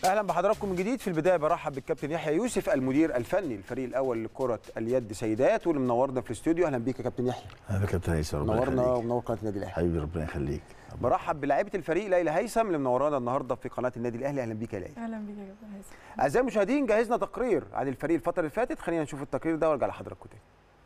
اهلا بحضراتكم من جديد في البدايه برحب بالكابتن يحيى يوسف المدير الفني للفريق الاول لكره اليد سيدات واللي منورنا في الاستوديو اهلا بيك يا كابتن يحيى اهلا كابتن هيثم ربنا منورنا يخليك ومنور قناه النادي الاهلي حبيبي ربنا يخليك برحب بلاعيبه الفريق ليلى هيثم اللي منورانا النهارده في قناه النادي الاهلي اهلا بيك يا ليلى اهلا بيك يا كابتن هيثم اعزائي المشاهدين جهزنا تقرير عن الفريق الفتره اللي فاتت خلينا نشوف التقرير ده وارجع لحضراتكم تاني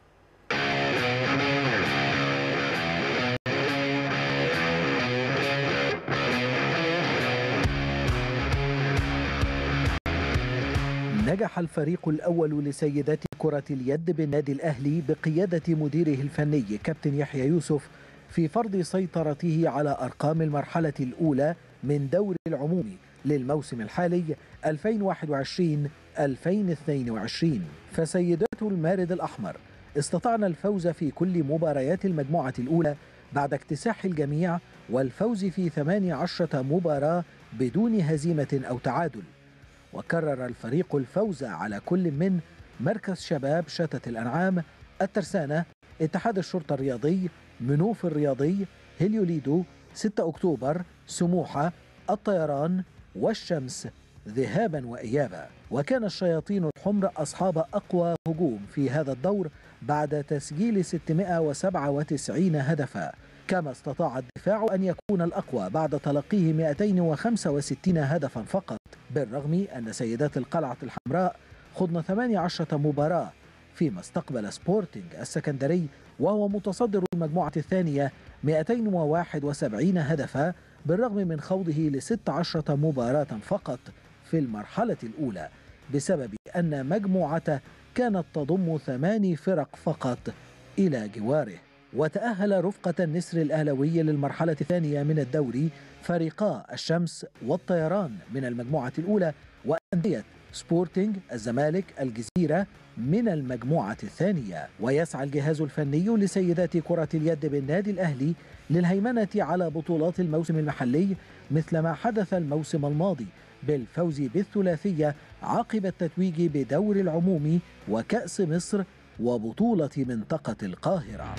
نجح الفريق الأول لسيدات كرة اليد بالنادي الأهلي بقيادة مديره الفني كابتن يحيى يوسف في فرض سيطرته على أرقام المرحلة الأولى من دور العمومي للموسم الحالي 2021-2022 فسيدات المارد الأحمر استطعن الفوز في كل مباريات المجموعة الأولى بعد اكتساح الجميع والفوز في 18 مباراة بدون هزيمة أو تعادل وكرر الفريق الفوز على كل من مركز شباب شتت الأنعام الترسانة اتحاد الشرطة الرياضي منوف الرياضي هليوليدو 6 أكتوبر سموحة الطيران والشمس ذهابا وإيابا وكان الشياطين الحمر أصحاب أقوى هجوم في هذا الدور بعد تسجيل 697 هدفا كما استطاع الدفاع أن يكون الأقوى بعد تلقيه 265 هدفا فقط بالرغم أن سيدات القلعة الحمراء خضن 18 مباراة فيما استقبل سبورتنج السكندري وهو متصدر المجموعة الثانية 271 هدفا بالرغم من خوضه ل 16 مباراة فقط في المرحلة الأولى بسبب أن مجموعته كانت تضم ثماني فرق فقط إلى جواره وتأهل رفقة النسر الأهلوي للمرحلة الثانية من الدوري فريقا الشمس والطيران من المجموعة الأولى وأندية سبورتنج الزمالك الجزيرة من المجموعة الثانية ويسعى الجهاز الفني لسيدات كرة اليد بالنادي الأهلي للهيمنة على بطولات الموسم المحلي مثل ما حدث الموسم الماضي بالفوز بالثلاثية عقب التتويج بدور العمومي وكأس مصر وبطولة منطقة القاهرة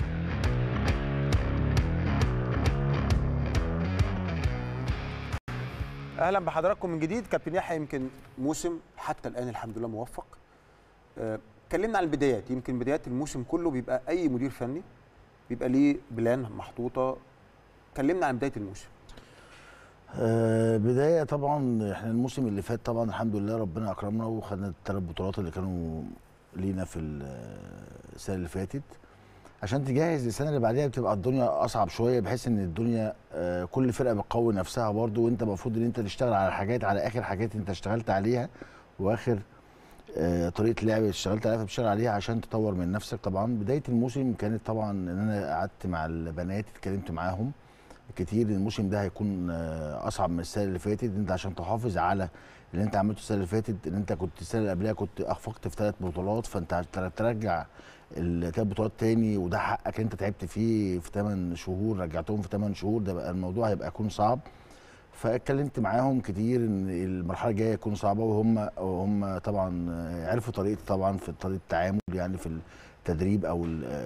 اهلا بحضراتكم من جديد كابتن يحيى يمكن موسم حتى الان الحمد لله موفق آه، اتكلمنا عن البدايات يمكن بدايات الموسم كله بيبقى اي مدير فني بيبقى ليه بلان محطوطه اتكلمنا عن بدايه الموسم آه بدايه طبعا احنا الموسم اللي فات طبعا الحمد لله ربنا اكرمنا وخدنا الثلاث بطولات اللي كانوا لينا في السنه اللي فاتت عشان تجهز للسنه اللي بعدها بتبقى الدنيا اصعب شويه بحيث ان الدنيا آه كل فرقه بتقوي نفسها برضو وانت المفروض ان انت تشتغل على حاجات على اخر حاجات انت اشتغلت عليها واخر آه طريقه لعب اشتغلت عليها فبتشتغل عليها عشان تطور من نفسك طبعا بدايه الموسم كانت طبعا ان انا قعدت مع البنات اتكلمت معاهم كتير الموسم ده هيكون آه اصعب من السنه اللي فاتت انت عشان تحافظ على اللي انت عملته السنه اللي فاتت ان انت كنت السنه اللي قبلها كنت اخفقت في ثلاث بطولات فانت ترجع الثلاث بطولات تاني وده حقك انت تعبت فيه في 8 شهور رجعتهم في 8 شهور ده بقى الموضوع هيبقى يكون صعب فاتكلمت معاهم كتير ان المرحله الجايه تكون صعبه وهم هم طبعا عرفوا طريقتي طبعا في طريقه التعامل يعني في التدريب او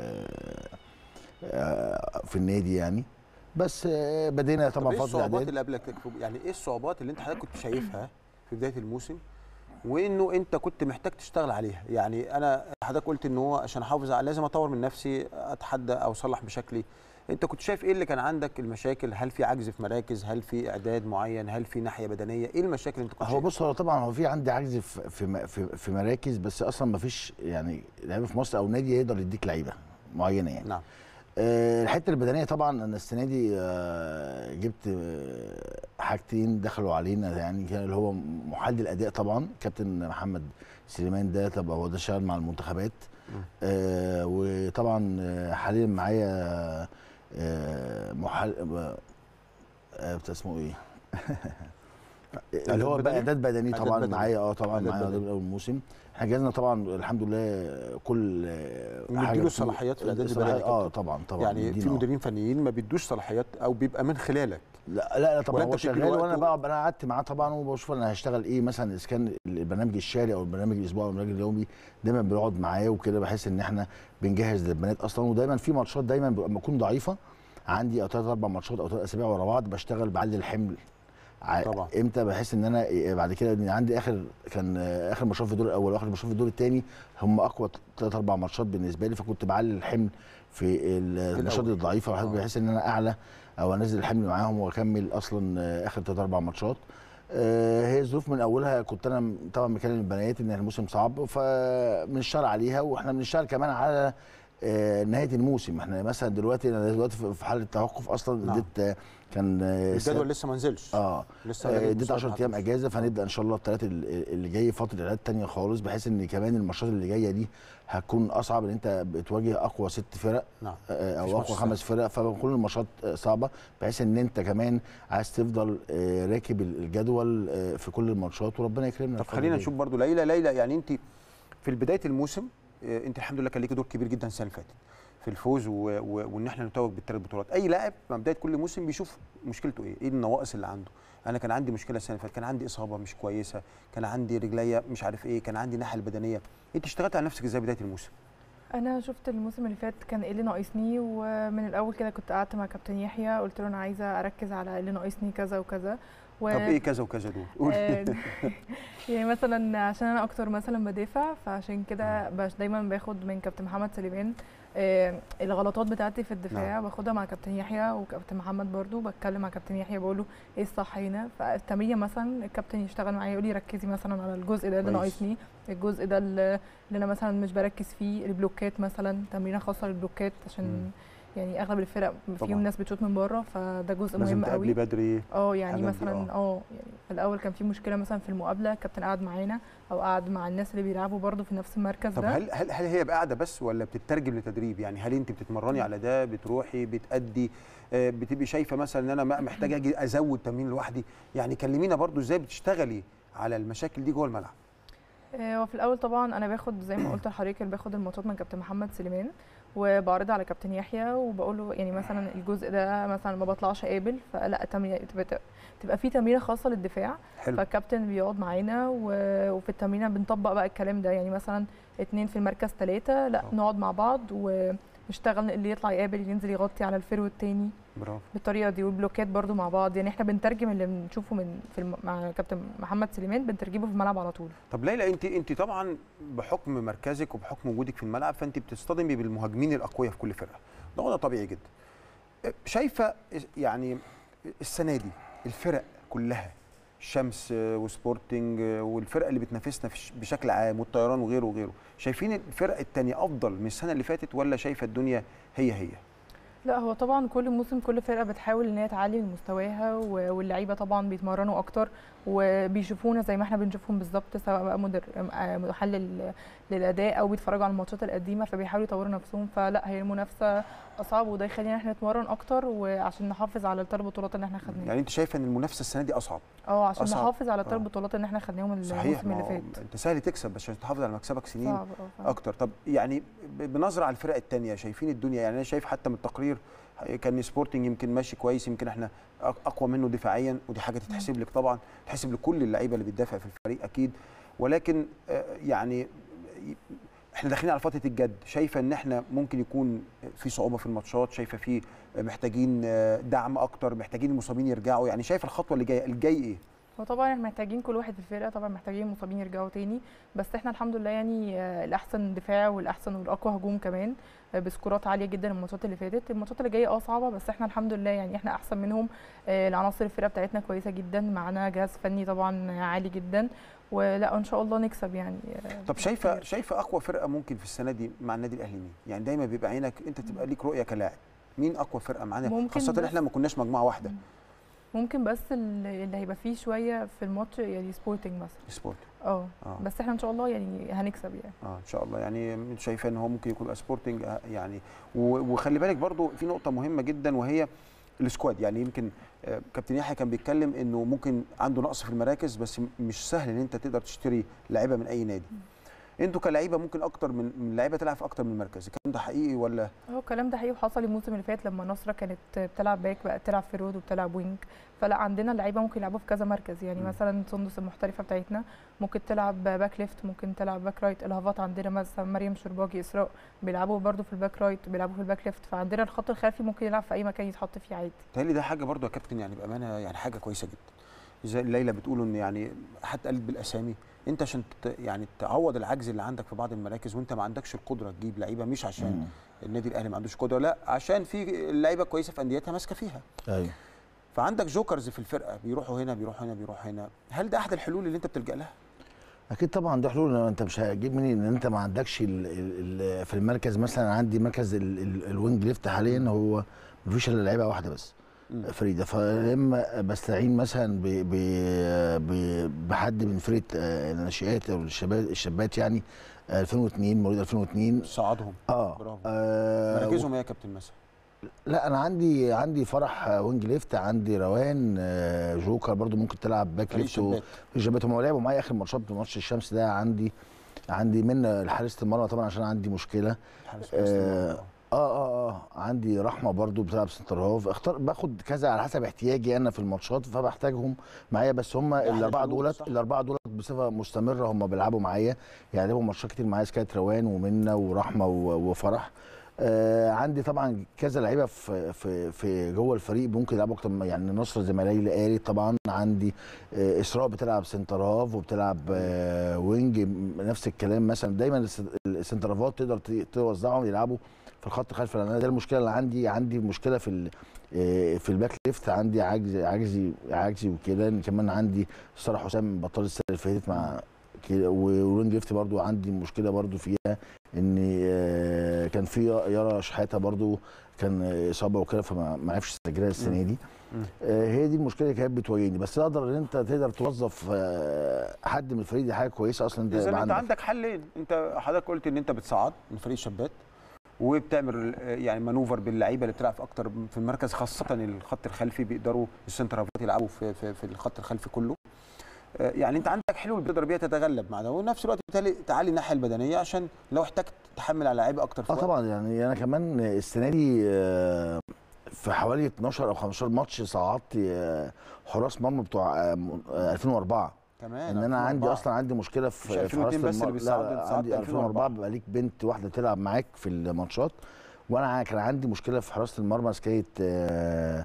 في النادي يعني بس بدينا طبعا طب ايه فتره الصعوبات اعداد اللي قبلك يعني ايه الصعوبات اللي انت حضرتك كنت شايفها في بدايه الموسم وانه انت كنت محتاج تشتغل عليها يعني انا حضرتك قلت ان هو عشان احافظ على لازم اطور من نفسي اتحدى او اصلح بشكلي انت كنت شايف ايه اللي كان عندك المشاكل هل في عجز في مراكز هل في اعداد معين هل في ناحيه بدنيه ايه المشاكل اللي انت كنت هو شايفها؟ بص هو طبعا هو في عندي عجز في في في, في مراكز بس اصلا ما فيش يعني لعيبه في مصر او نادي يقدر يديك لعيبه معينه يعني نعم آه، الحته البدنيه طبعا انا السنه دي آه، جبت آه، حاجتين دخلوا علينا يعني كان اللي هو محلل الاداء طبعا كابتن محمد سليمان ده طب هو ده شغال مع المنتخبات آه، وطبعا آه، حاليا معايا آه، محل آه، بتاع اسمه ايه اللي هو بدني؟ بقى اعداد بدني إعداد طبعا بدني. معايا اه طبعا إعداد معايا بدني. من اول الموسم احنا جهزنا طبعا الحمد لله كل آه، ومديله حاجة فيه. صلاحيات في الإعداد صلاحيات- البدني اه طبعا طبعا يعني في مدينا، آه. مديرين فنيين ما بيدوش صلاحيات او بيبقى من خلالك لا لا لا ولا طبعا أنت هو بتديله شغال وقت وانا و- بقى انا قعدت معاه طبعا وبشوف انا هشتغل ايه مثلا اذا كان البرنامج الشهري او البرنامج الاسبوعي او البرنامج اليومي دايما بنقعد معاه وكده بحس ان احنا بنجهز للبنات اصلا ودايما في ماتشات دايما بتكون ضعيفه عندي او ثلاث اربع ماتشات او ثلاث اسابيع ورا بعض بشتغل بعلي الحمل ع- طبعا. امتى بحس ان انا إيه بعد كده ان عندي اخر كان آه، اخر ماتشات في الدور الاول واخر ماتشات في الدور الثاني هم اقوى ثلاث اربع ماتشات بالنسبه لي فكنت بعلي الحمل في الماتشات الأول. الضعيفه آه. بحس ان انا اعلى او انزل الحمل معاهم واكمل اصلا آه، اخر ثلاث اربع ماتشات آه، هي الظروف من اولها كنت انا م- طبعا مكلم البنات ان الموسم صعب فبنشتغل عليها واحنا بنشتغل كمان على آه، نهايه الموسم احنا مثلا دلوقتي انا دلوقتي في في حاله توقف اصلا نعم. اديت آه، كان آه، الجدول لسه ما نزلش اه لسه آه، الراجل اديت مستوى 10 ما ايام حدش. اجازه فنبدا ان شاء الله الثلاث اللي جاي فتره اعداد تانية خالص بحيث ان كمان الماتشات اللي جايه دي هتكون اصعب ان انت بتواجه اقوى ست فرق نعم آه، مفيش او ماتش اقوى خمس فرق فبكون الماتشات آه، صعبه بحيث ان انت كمان عايز تفضل آه، راكب الجدول آه، في كل الماتشات وربنا يكرمنا طب الفترة خلينا دي. نشوف برضو ليلى ليلى يعني انت في بدايه الموسم آه، انت الحمد لله كان ليكي دور كبير جدا السنه اللي فاتت في الفوز و... و... وان احنا نتوج بالثلاث بطولات اي لاعب مع بدايه كل موسم بيشوف مشكلته ايه ايه النواقص اللي عنده انا كان عندي مشكله السنه اللي فاتت كان عندي اصابه مش كويسه كان عندي رجليا مش عارف ايه كان عندي ناحيه البدنيه انت اشتغلت على نفسك ازاي بدايه الموسم انا شفت الموسم اللي فات كان ايه اللي ناقصني ومن الاول كده كنت قعدت مع كابتن يحيى قلت له انا عايزه اركز على اللي ناقصني كذا وكذا و... طب ايه كذا وكذا دول قولي. آه، يعني مثلا عشان انا اكتر مثلا بدافع فعشان كده باش دايما باخد من كابتن محمد سليمان آه، الغلطات بتاعتي في الدفاع نعم. باخدها مع كابتن يحيى وكابتن محمد برضو بتكلم مع كابتن يحيى بقول له ايه الصح هنا فالتمرين مثلا الكابتن يشتغل معايا يقول لي ركزي مثلا على الجزء ده اللي كويس. ناقصني الجزء ده اللي اللي انا مثلا مش بركز فيه البلوكات مثلا تمرينه خاصه للبلوكات عشان مم. يعني اغلب الفرق طبعاً. فيهم ناس بتشوط من بره فده جزء لازم مهم تقابلي قوي بدري اه يعني الحاجات دي، مثلا اه يعني في الاول كان في مشكله مثلا في المقابله الكابتن قعد معانا او قعد مع الناس اللي بيلعبوا برضو في نفس المركز طب ده هل هل هل هي قاعده بس ولا بتترجم لتدريب يعني هل انت بتتمرني على ده بتروحي بتأدي آه، بتبقي شايفه مثلا ان انا ما- محتاجه اجي ازود تمرين لوحدي يعني كلمينا برضو ازاي بتشتغلي على المشاكل دي جوه الملعب آه، وفي الاول طبعا انا باخد زي ما قلت لحضرتك أنا باخد الماتشات من كابتن محمد سليمان وبعرضها على كابتن يحيى وبقول له يعني مثلا الجزء ده مثلا ما بطلعش اقابل فلا تمرين تبقى تبقى في تمرينه خاصه للدفاع حلو فالكابتن بيقعد معانا و- وفي التمرينه بنطبق بقى الكلام ده يعني مثلا اتنين في المركز ثلاثة لا آه. نقعد مع بعض ونشتغل اللي يطلع يقابل ينزل يغطي على الفيرو التاني برافو بالطريقه دي والبلوكات برضو مع بعض يعني احنا بنترجم اللي بنشوفه من في الم... مع كابتن محمد سليمان بنترجمه في الملعب على طول طب ليلى انت انت طبعا بحكم مركزك وبحكم وجودك في الملعب فانت بتصطدمي بالمهاجمين الاقوياء في كل فرقه ده وضع طبيعي جدا آه، شايفه يعني السنه دي الفرق كلها الشمس آه، وسبورتنج آه، والفرق اللي بتنافسنا في ش- بشكل عام والطيران وغيره وغيره شايفين الفرق التانية افضل من السنه اللي فاتت ولا شايفه الدنيا هي هي لا هو طبعا كل موسم كل فرقه بتحاول ان هي تعلي من مستواها و- واللعيبه طبعا بيتمرنوا اكتر وبيشوفونا زي ما احنا بنشوفهم بالظبط سواء بقى مدر آه، محلل للاداء او بيتفرجوا على الماتشات القديمه فبيحاولوا يطوروا نفسهم فلا هي المنافسه اصعب وده يخلينا احنا نتمرن اكتر وعشان نحافظ على الثلاث بطولات اللي احنا خدناها يعني انت شايفه ان المنافسه السنه دي اصعب اه عشان أصعب. نحافظ على الثلاث آه. بطولات اللي احنا خدناهم صحيح الموسم ما اللي هو فات انت سهل تكسب بس عشان تحافظ على مكسبك سنين صعب اه فعلا. اكتر طب يعني ب- بنظره على الفرق التانية شايفين الدنيا يعني انا شايف حتى من التقرير كان سبورتنج يمكن ماشي كويس يمكن احنا أق- اقوى منه دفاعيا ودي حاجه تتحسب لك طبعا تحسب لكل اللعيبه اللي بتدافع في الفريق اكيد ولكن آه، يعني ي- احنا داخلين على فتره الجد شايفه ان احنا ممكن يكون في صعوبه في الماتشات شايفه في محتاجين آه، دعم اكتر محتاجين المصابين يرجعوا يعني شايف الخطوه اللي جايه الجاي ايه وطبعا احنا محتاجين كل واحد في الفرقه طبعا محتاجين مصابين يرجعوا تاني بس احنا الحمد لله يعني آه، الاحسن دفاع والاحسن والاقوى هجوم كمان آه، بسكورات عاليه جدا الماتشات اللي فاتت الماتشات اللي جايه اه صعبه بس احنا الحمد لله يعني احنا احسن منهم آه، العناصر الفرقه بتاعتنا كويسه جدا معانا جهاز فني طبعا عالي جدا ولا ان شاء الله نكسب يعني آه، طب شايفه كتير. شايفه اقوى فرقه ممكن في السنه دي مع النادي الاهلي مين يعني دايما بيبقى عينك انت تبقى ليك رؤيه كلاعب مين اقوى فرقه معانا ممكن خاصه بس- احنا ما كناش مجموعه واحده ممكن بس اللي اللي هيبقى فيه شويه في الماتش يعني سبورتنج مثلا سبورت اه اه بس احنا ان شاء الله يعني هنكسب يعني اه ان شاء الله يعني انت شايفه ان هو ممكن يكون يبقى سبورتنج آه، يعني و- وخلي بالك برضو في نقطه مهمه جدا وهي السكواد يعني يمكن آه، كابتن يحيى كان بيتكلم انه ممكن عنده نقص في المراكز بس م- مش سهل ان انت تقدر تشتري لعيبه من اي نادي انتوا كلعيبه ممكن اكتر من من لعيبه تلعب في اكتر من مركز الكلام ده حقيقي ولا هو الكلام ده حقيقي وحصل الموسم اللي فات لما نصرة كانت بتلعب باك بقت تلعب في رود وبتلعب وينج فلا عندنا لعيبه ممكن يلعبوا في كذا مركز يعني مم. مثلا سندس المحترفه بتاعتنا ممكن تلعب باك ليفت ممكن تلعب باك رايت الهافات عندنا مثلا مريم شرباجي اسراء بيلعبوا برضو في الباك رايت بيلعبوا في الباك ليفت فعندنا الخط الخلفي ممكن يلعب في اي مكان يتحط فيه عادي تهيألي ده حاجه برضو يا كابتن يعني بامانه يعني حاجه كويسه جدا زي اللي ليلى بتقولوا ان يعني حتى قالت بالاسامي انت عشان ت- يعني تعوض العجز اللي عندك في بعض المراكز وانت ما عندكش القدره تجيب لعيبه مش عشان مم. النادي الاهلي ما عندوش قدره لا عشان في لعيبه كويسه في انديتها ماسكه فيها ايوه فعندك جوكرز في الفرقه بيروحوا هنا بيروحوا هنا بيروحوا هنا هل ده احد الحلول اللي انت بتلجا لها اكيد طبعا ده حلول إن انت مش هتجيب منين ان انت ما عندكش ال ال ال في المركز مثلا عندي مركز ال ال الوينج ليفت حاليا هو ما فيش الا لعيبه واحده بس مم. فريده فلما بستعين مثلا ب ب ب بحد من فرقه آه، الناشئات او الشباب الشابات يعني آه، 2002 مواليد 2002 صعدهم اه, برافو. آه مراكزهم ايه يا كابتن مثلا لا انا عندي عندي فرح آه، وينج ليفت عندي روان آه، جوكر برضو ممكن تلعب باك فريق ليفت و- شباب في شباب هم لعبوا معايا اخر ماتشات ماتش الشمس ده عندي عندي من حارسه المرمى طبعا عشان عندي مشكله الحارس آه، فلسطين. اه اه اه عندي رحمه برضو بتلعب سنتر هاف اختار باخد كذا على حسب احتياجي انا في الماتشات فبحتاجهم معايا بس هم أحد الاربعه الحلول، دولت صح. الاربعه دولت بصفه مستمره هم بيلعبوا معايا يعني لعبوا ماتشات كتير معايا سكايت روان ومنى ورحمه و- وفرح آه عندي طبعا كذا لعيبه في في في جوه الفريق ممكن يلعبوا اكتر من- يعني نصر زي ما ليلى قالت طبعا عندي آه اسراء بتلعب سنتر هاف وبتلعب آه وينج م- نفس الكلام مثلا دايما الس- السنتر هافات تقدر ت- توزعهم يلعبوا في الخط الخلفي لان أنا ده المشكله اللي عندي عندي مشكله في ال- آه، في الباك ليفت عندي عجز عجزي عجزي وكده إن كمان عندي صلاح حسام بطل السنه اللي فاتت مع كده والوينج ليفت برضو عندي مشكله برضو فيها ان آه، كان في يارا شحاته برضو كان اصابه وكده فما ما عرفش يسجلها السنه دي مم. آه، هي دي المشكله اللي كانت بتواجهني بس اقدر ان انت تقدر توظف آه، حد من الفريق دي حاجه كويسه اصلا انت اذا يبقى انت عندك حلين انت حضرتك قلت ان انت بتصعد من فريق الشابات وبتعمل آه، يعني مانوفر باللعيبه اللي بتلعب في اكتر في المركز خاصه الخط الخلفي بيقدروا السنتر هافات يلعبوا في, في, في الخط الخلفي كله آه، يعني انت عندك حلول بتقدر بيها تتغلب مع ده وفي نفس الوقت بالتالي تعلي الناحيه البدنيه عشان لو احتجت تحمل على لعيبه اكتر في اه وقت. طبعا يعني انا كمان السنه دي آه، في حوالي 12 او 15 ماتش صعدت آه، حراس مرمى بتوع آه، م- آه، 2004 كمان ان انا عندي 2004. اصلا عندي مشكله مش في في 2002 حراسه بس اللي المرمى بيصعد، لا انت لا صعدت عندي 2004 2004 بيبقى ليك بنت واحده تلعب معاك في الماتشات وانا كان عندي مشكله في حراسه المرمى سكايه آه،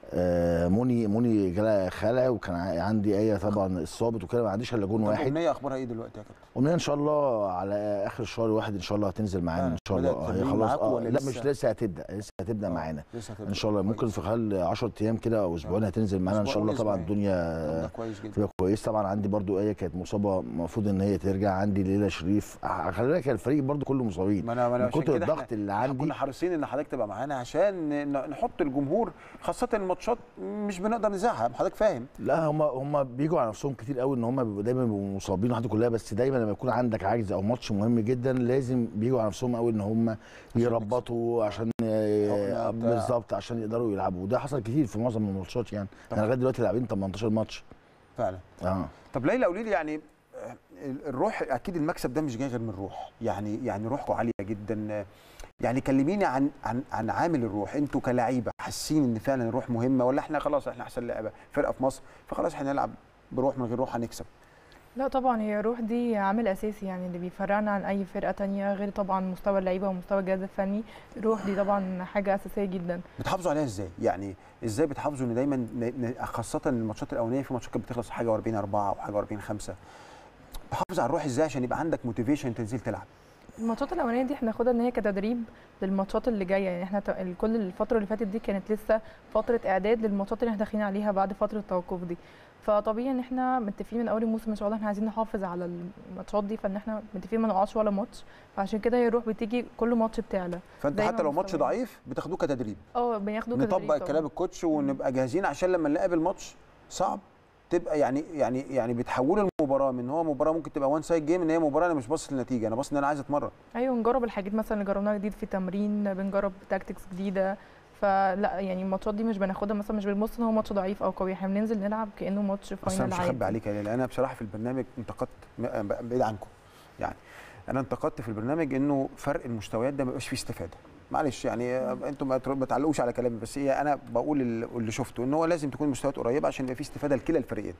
آه، موني موني جالها خلع وكان ع- عندي ايه طبعا الصابت وكده ما عنديش الا جون طب واحد امنيه اخبارها ايه دلوقتي يا كابتن؟ امنيه ان شاء الله على اخر الشهر واحد ان شاء الله هتنزل معانا ان شاء الله بدأت آه، هي تمرين خلاص معاكم آه ولا لا لسه؟ مش لسه هتبدا لسه هتبدا آه، معانا لسه هتبدأ. ان شاء الله ممكن كويس. في خلال 10 ايام كده او اسبوعين هتنزل معانا ان شاء الله أسبوع طبعا وأسبوعين. الدنيا طب ده كويس جدا تبقى كويس طبعا عندي برضو ايه كانت مصابه المفروض ان هي ترجع عندي ليلى شريف آه، خلي بالك الفريق برضو كله مصابين ما انا ما انا من عشان كتر كده الضغط إحنا- اللي إحنا عندي كنا حريصين ان حضرتك تبقى معانا عشان ن- نحط الجمهور خاصه الماتشات مش بنقدر نزعها حضرتك فاهم لا هم هم بيجوا على نفسهم كتير قوي ان هم بيبقوا دايما بيبقوا مصابين وحاجات كلها بس دايما لما يكون عندك عجز او ماتش مهم جدا لازم بيجوا على نفسهم قوي ان هم يربطوا عشان حقنة آه، بتاع. بالظبط عشان يقدروا يلعبوا وده حصل كتير في معظم الماتشات يعني طبعا. احنا لغايه دلوقتي لاعبين 18 ماتش فعلا اه طب ليلى قولي لي يعني آه، الروح اكيد المكسب ده مش جاي غير من الروح يعني يعني روحكم عاليه جدا آه، يعني كلميني عن عن عن عامل الروح انتوا كلاعيبه حاسين ان فعلا الروح مهمه ولا احنا خلاص احنا احسن لعبه فرقه في مصر فخلاص احنا نلعب بروح من غير روح هنكسب لا طبعا هي الروح دي عامل اساسي يعني اللي بيفرقنا عن اي فرقه تانية غير طبعا مستوى اللعيبه ومستوى الجهاز الفني الروح دي طبعا حاجه اساسيه جدا بتحافظوا عليها ازاي؟ يعني ازاي بتحافظوا ان دايما ن- ن- خاصه الماتشات الاولانيه في ماتشات كانت بتخلص حاجه و40 4 او حاجه و40 5 تحافظ على الروح ازاي عشان يبقى عندك موتيفيشن تنزل تلعب؟ الماتشات الاولانيه دي احنا ناخدها ان هي كتدريب للماتشات اللي جايه يعني احنا ت- كل الفتره اللي فاتت دي كانت لسه فتره اعداد للماتشات اللي احنا داخلين عليها بعد فتره التوقف دي فطبيعي ان احنا متفقين من اول الموسم ان شاء الله احنا عايزين نحافظ على الماتشات دي فان احنا متفقين ما نقعش ولا ماتش فعشان كده هي الروح بتيجي كل ماتش بتعلى فانت دايما حتى لو ماتش مستويين. ضعيف بتاخدوه كتدريب اه بياخدوا كتدريب نطبق طبعاً. كلام الكوتش ونبقى جاهزين عشان لما نقابل ماتش صعب تبقى يعني يعني يعني بتحولوا المباراه من هو مباراه ممكن تبقى وان سايد جيم ان هي مباراه انا مش باصص للنتيجه انا باصص ان انا عايز اتمرن ايوه نجرب الحاجات مثلا اللي جربناها جديد في التمرين بنجرب تاكتكس جديده فلا يعني الماتشات دي مش بناخدها مثلا مش بنبص ان هو ماتش ضعيف او قوي احنا بننزل نلعب كانه ماتش بس انا فاينل مش عادي هخبي عليك يا ليلى انا بصراحه في البرنامج انتقدت م- بعيد عنكم يعني انا انتقدت في البرنامج انه فرق المستويات ده ما بيبقاش فيه استفاده معلش يعني آه، انتم ما تر- ما تعلقوش على كلامي بس هي انا بقول ال- اللي شفته ان هو لازم تكون المستويات قريبه عشان يبقى فيه استفاده لكلا الفريقين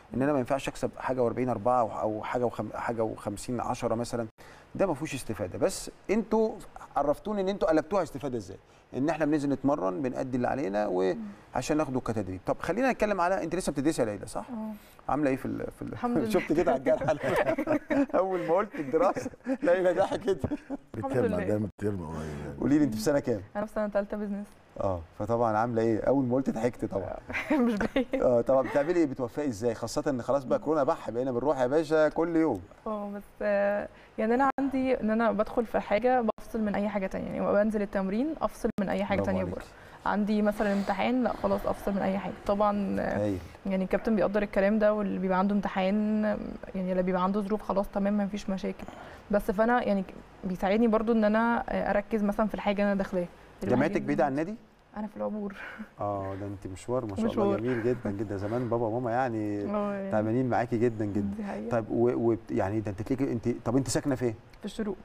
ان انا ما ينفعش اكسب حاجه و40 4 او أو حاجه وخم حاجه و50 10 مثلا ده ما فيهوش استفاده بس انتوا عرفتوني ان انتوا قلبتوها استفاده ازاي ان احنا بننزل نتمرن بنأدي اللي علينا وعشان ناخده كتدريب طب خلينا نتكلم على انت لسه بتدرسي يا ليلى صح اه عامله ايه في ال... في ال... الحمد لله. شفت كده على الجرح اول ما قلت الدراسه ليلى ضحكت الترم لله. قدام الترم قريب يعني. قولي لي انت في سنه كام انا في سنه ثالثه بزنس اه فطبعا عامله ايه اول ما قلت ضحكت طبعا مش باين اه طبعا بتعملي ايه بتوفقي ازاي خاصه ان خلاص بقى كورونا بح بقينا بنروح يا باشا كل يوم اه بس آه، يعني انا عندي ان انا بدخل في حاجه بفصل من اي حاجه تانية يعني لما بنزل التمرين افصل من اي حاجه برافو تانية عليكي. بره عندي مثلا امتحان لا خلاص افصل من اي حاجه طبعا آه، هايل يعني الكابتن بيقدر الكلام ده واللي بيبقى عنده امتحان يعني اللي بيبقى عنده ظروف خلاص تمام ما فيش مشاكل بس فانا يعني بيساعدني برضو ان انا آه، اركز مثلا في الحاجه انا داخلاها جامعتك بعيده عن النادي انا في العبور اه ده انت مشوار ما شاء الله مشوار. جميل جدا جدا زمان بابا وماما يعني اه يعني تعبانين معاكي جدا جدا دي حقيقة. طيب و... و... يعني ده انت تلاقي انت طب انت ساكنه فين في الشروق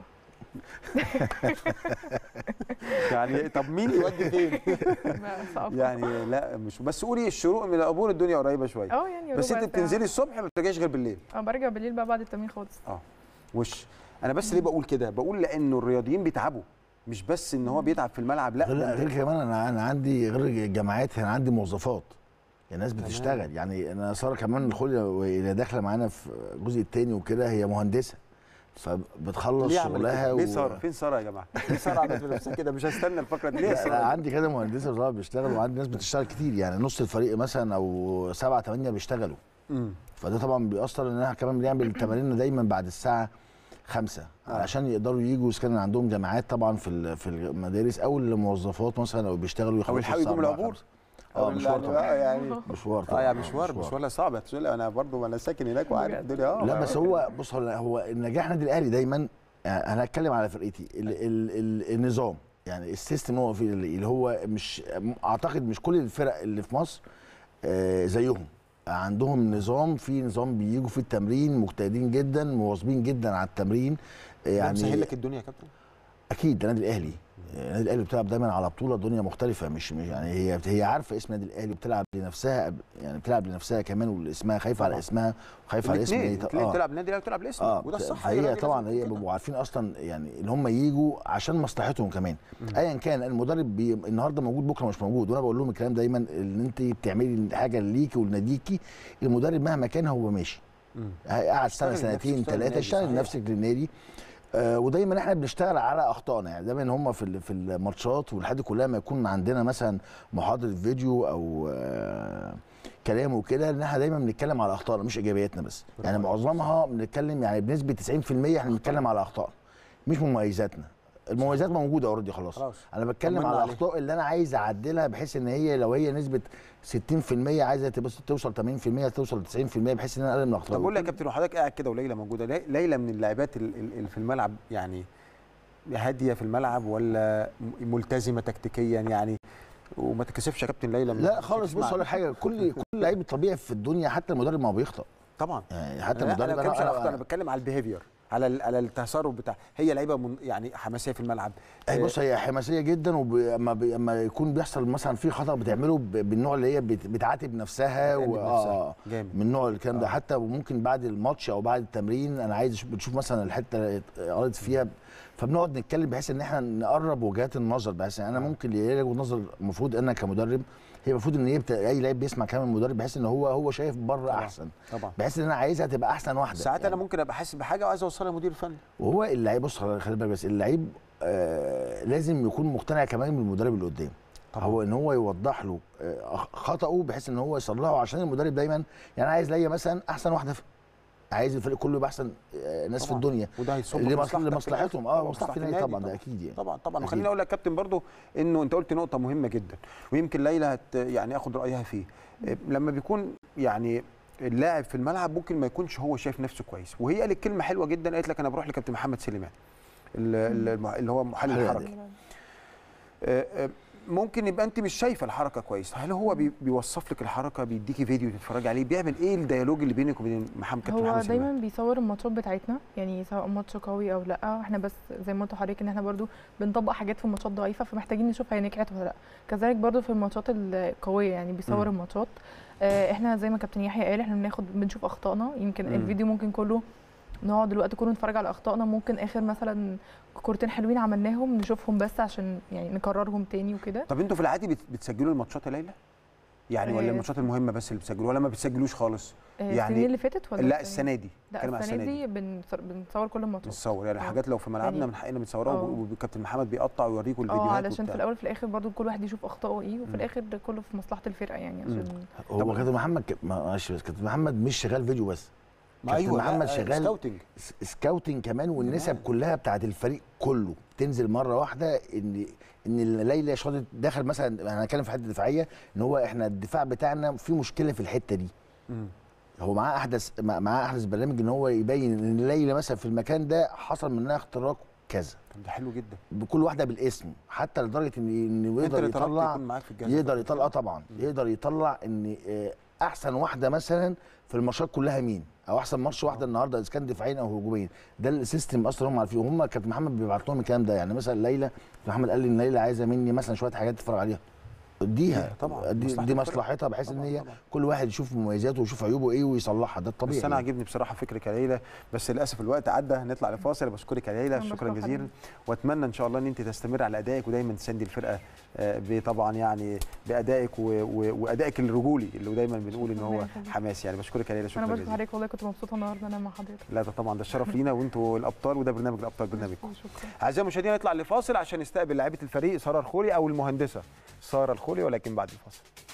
يعني طب مين يودي فين سقف. يعني لا مش بس قولي الشروق من العبور الدنيا قريبه شويه اه يعني بس ربع انت ساعة. بتنزلي الصبح ما بترجعيش غير بالليل اه برجع بالليل بقى بعد التمرين خالص وش انا بس ليه بقول كده بقول لانه الرياضيين بيتعبوا مش بس ان هو بيتعب في الملعب لا غير ده غير انت- كمان انا انا عندي غير الجامعات انا عندي موظفات يعني ناس بتشتغل يعني انا ساره كمان الخل اللي داخله معانا في الجزء الثاني وكده هي مهندسه فبتخلص ليه عملت شغلها كده؟ ليه و- ساره فين ساره يا جماعه ليه ساره عملت في نفسها كده مش هستنى الفقره دي ليه يا لا, لا ساره عندي كده مهندسه بصراحه بيشتغلوا وعندي ناس بتشتغل كتير يعني نص الفريق مثلا او سبعه ثمانيه بيشتغلوا مم. فده طبعا بيأثر ان احنا كمان بنعمل تماريننا دايما بعد الساعه خمسة آه. علشان يقدروا يجوا اذا كان عندهم جامعات طبعا في ال- في المدارس او الموظفات مثلا او بيشتغلوا يخلصوا الحاول يجوا من الساعة العبور؟ 4 اه مشوار يعني طبعا آه يعني مشوار اه طبعا يعني مشوار مشوار لا صعب هتقول لي انا برضو انا ساكن هناك وعارف بجد. الدنيا اه لا بس هو بص هو هو النجاح النادي الاهلي دايما يعني انا هتكلم على فرقتي ال ال ال النظام يعني السيستم هو فيه اللي اللي هو مش اعتقد مش كل الفرق اللي في مصر آه زيهم عندهم نظام في نظام بيجوا في التمرين مجتهدين جدا مواظبين جدا على التمرين آه، يعني يعني مسهل لك الدنيا يا كابتن اكيد النادي الاهلي النادي الاهلي بتلعب دايما على بطوله الدنيا مختلفه مش مش يعني هي هي عارفه اسم النادي الاهلي وبتلعب لنفسها يعني بتلعب لنفسها كمان واسمها خايفه على طبعا. اسمها وخايفه على اسم الاثنين النادي. الاثنين بتلعب النادي الاهلي بتلعب الاسم اه وده الصح فهي الراجل طبعا لازم هي يكون كده. بيبقوا عارفين اصلا يعني ان هم يجوا عشان مصلحتهم كمان مم. ايا كان المدرب بي النهارده موجود بكره مش موجود وانا بقول لهم الكلام دايما ان انت بتعملي حاجه ليكي ولناديكي المدرب مهما كان هو ماشي مم. قعد سنه اشتغل لنفسك، سنتين اشتغل ثلاثه للنادي، اشتغل صحيح. لنفسك للنادي آه ودايما احنا بنشتغل على اخطائنا يعني دايما هم في ال- في الماتشات والحاجات كلها ما يكون عندنا مثلا محاضره فيديو او آه كلام وكده ان احنا دايما بنتكلم على اخطائنا مش ايجابياتنا بس يعني معظمها بنتكلم يعني بنسبه 90% احنا بنتكلم على اخطائنا مش مميزاتنا المميزات موجوده اوريدي خلاص خلاص انا بتكلم طمنا على عليه. الاخطاء اللي انا عايز اعدلها بحيث ان هي لو هي نسبه 60% عايزه تبقى توصل 80% توصل 90% بحيث ان انا اقلل من الاخطاء طب بقول لك يا كابتن وحضرتك قاعد كده وليلى موجوده لي- ليلى من اللاعبات ال- ال- اللي في الملعب يعني هاديه في الملعب ولا م- ملتزمه تكتيكيا يعني وما تكسفش يا كابتن ليلى من- لا خالص بص تسمع- اقول لك حاجه كل كل لعيب طبيعي في الدنيا حتى المدرب ما هو بيخطأ طبعا يعني حتى انا المدرب انا ما بتكلمش على الأخطاء، انا أنا- بتكلم على البيهيفير على ال- على التصرف بتاع هي لعيبه من يعني حماسيه في الملعب هي بص هي حماسيه جدا واما اما يكون بيحصل مثلا في خطا بتعمله ب- بالنوع اللي هي بت- بتعاتب نفسها بتأنب و... نفسها. آه جامد من نوع الكلام ده آه. حتى وممكن بعد الماتش او بعد التمرين انا عايز أشوف- بتشوف مثلا الحته اللي قريت فيها فبنقعد نتكلم بحيث ان احنا نقرب وجهات النظر بحيث انا ممكن لي وجهه نظر المفروض انا كمدرب هي المفروض ان هي بت... اي لعيب بيسمع كلام المدرب بحيث ان هو هو شايف بره طبعاً. احسن طبعا بحيث ان انا عايزها تبقى احسن واحده ساعات يعني انا ممكن ابقى حاسس بحاجه وعايز اوصلها للمدير الفني وهو اللعيب بص خلي خلي بالك بس اللعيب آه لازم يكون مقتنع كمان بالمدرب اللي قدام طبعاً. هو ان هو يوضح له آه خطأه بحيث ان هو يصلحه عشان المدرب دايما يعني عايز ليا مثلا احسن واحده في عايز الفريق كله يبقى احسن آه ناس في طبعاً. الدنيا وده هيصب في لمصل- مصلحتك في لمصلحتهم الآخر. اه طبعاً، مصلحه النادي طبعا ده اكيد يعني طبعا طبعا أكيد. وخليني اقول لك يا كابتن برضو انه انت قلت نقطه مهمه جدا ويمكن ليلى هت يعني اخد رايها فيه إيه، لما بيكون يعني اللاعب في الملعب ممكن ما يكونش هو شايف نفسه كويس وهي قالت كلمه حلوه جدا قالت لك انا بروح لكابتن محمد سليمان ال- ال- المح- اللي هو محلل حلو الحركه آه، آه، ممكن يبقى انت مش شايفه الحركه كويس هل هو بي- بيوصف لك الحركه بيديكي فيديو تتفرجي عليه بيعمل ايه الديالوج اللي بينك وبين محمد كابتن هو محمد سليمان دايما بيصور الماتشات بتاعتنا يعني سواء ماتش قوي او لا احنا بس زي ما قلت لحضرتك ان احنا برضو بنطبق حاجات في ماتشات ضعيفه فمحتاجين نشوف هي نجحت ولا لا كذلك برضو في الماتشات القويه يعني بيصور مم. الماتشات آه، احنا زي ما كابتن يحيى قال احنا بناخد بنشوف اخطائنا يمكن مم. الفيديو ممكن كله نقعد الوقت كله نتفرج على اخطائنا ممكن اخر مثلا كورتين حلوين عملناهم نشوفهم بس عشان يعني نكررهم تاني وكده طب انتوا في العادي بت- بتسجلوا الماتشات يا ليلى؟ يعني ولا آه. الماتشات المهمه بس اللي بتسجلوها ولا ما بتسجلوش خالص؟ آه، يعني- السنين اللي فاتت ولا لا السنه دي لا بتكلم على السنه دي بنصور, بنصور كل الماتشات بنصور يعني آه. حاجات لو في ملعبنا يعني- من حقنا بنصورها آه. وب- وكابتن محمد بيقطع ويوريكم اه الفيديوهات علشان في وبتاع. الاول وفي الاخر برضو كل واحد يشوف اخطائه ايه وفي مم. الاخر ده كله في مصلحه الفرقه يعني مم. عشان هو كابتن محمد ك- معلش بس كابتن محمد مش شغال فيديو بس ما كابتن ايوه محمد لا، شغال سكاوتنج س- سكاوتنج كمان والنسب كمان. كلها بتاعت الفريق كله تنزل مره واحده ان ان ليلى شاطت دخل مثلا انا هنتكلم في حته دفاعيه ان هو احنا الدفاع بتاعنا في مشكله في الحته دي مم. هو معاه احدث مع- معاه احدث برنامج ان هو يبين ان ليلى مثلا في المكان ده حصل منها اختراق كذا طب ده حلو جدا بكل واحده بالاسم حتى لدرجه ان انه انت يقدر اللي طلبت يطلع يكون معاك في الجهاز يقدر الفني. يطلع اه طبعا يقدر يطلع ان آه، احسن واحده مثلا في الماتشات كلها مين او احسن ماتش واحده النهارده اذا كان دفاعيا او هجوميا ده السيستم اصلا هم عارفين وهم كابتن محمد بيبعت لهم الكلام ده يعني مثلا ليلى كابتن محمد قال لي ان ليلى عايزه مني مثلا شويه حاجات تتفرج عليها اديها طبعاً، دي, مصلحة دي الفرقة. مصلحتها بحيث ان طبعاً، هي طبعاً. كل واحد يشوف مميزاته ويشوف عيوبه ايه ويصلحها ده الطبيعي بس انا يعني. عاجبني بصراحه فكرك يا ليلى بس للاسف الوقت عدى هنطلع لفاصل بشكرك يا ليلى أنا شكرا بشكرك جزيلا حبيبي. واتمنى ان شاء الله ان انت تستمر على ادائك ودايما تساندي الفرقه آه، بطبعا يعني بادائك و- و- وادائك الرجولي اللي دايما بنقول ان شكراً هو يا حبيبي. حماس يعني بشكرك يا ليلى انا شكرا بشكر جزيلا حضرتك والله كنت مبسوطه النهارده انا مع حضرتك لا ده طبعا ده الشرف لينا وانتوا الابطال وده برنامج الابطال برنامجكم شكرا اعزائي المشاهدين نطلع لفاصل عشان نستقبل لاعيبه الفريق ساره الخولي او المهندسه ساره الخولي ولكن بعد الفاصل